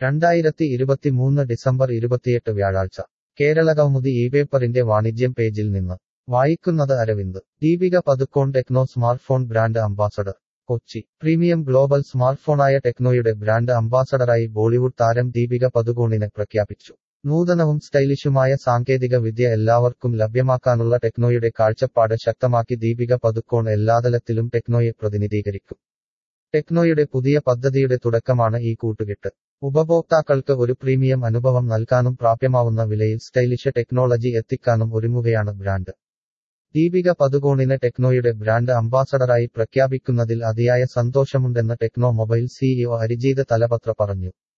രണ്ടായിരത്തി ഇരുപത്തിമൂന്ന് ഡിസംബർ ഇരുപത്തിയെട്ട് വ്യാഴാഴ്ച കേരളകൗമുദി ഈ പേപ്പറിന്റെ വാണിജ്യം പേജിൽ നിന്ന് വായിക്കുന്നത് Aravind Deepika Padukone Tecno smartphone brand ambassador Kochi premium global സ്മാർട്ട്ഫോണായ ടെക്നോയുടെ ബ്രാൻഡ് അംബാസഡറായി ബോളിവുഡ് താരം ദീപിക പതുകോണിനെ പ്രഖ്യാപിച്ചു നൂതനവും സ്റ്റൈലിഷുമായ സാങ്കേതിക വിദ്യ എല്ലാവർക്കും ലഭ്യമാക്കാനുള്ള ടെക്നോയുടെ കാഴ്ചപ്പാട് ശക്തമാക്കി ദീപിക പതുക്കോൺ എല്ലാതലത്തിലും ടെക്നോയെ പ്രതിനിധീകരിക്കും ടെക്നോയുടെ പുതിയ പദ്ധതിയുടെ തുടക്കമാണ് ഈ കൂട്ടുകെട്ട് ഉപഭോക്താക്കൾക്ക് ഒരു പ്രീമിയം അനുഭവം നൽകാനും പ്രാപ്യമാവുന്ന വിലയിൽ സ്റ്റൈലിഷ് ടെക്നോളജി എത്തിക്കാനും ഒരുങ്ങുകയാണ് ബ്രാൻഡ് ദീപിക പതുകോണിനെ ടെക്നോയുടെ ബ്രാൻഡ് അംബാസഡറായി പ്രഖ്യാപിക്കുന്നതിൽ അതിയായ സന്തോഷമുണ്ടെന്ന് Tecno mobile CEO Arijit Talapatra പറഞ്ഞു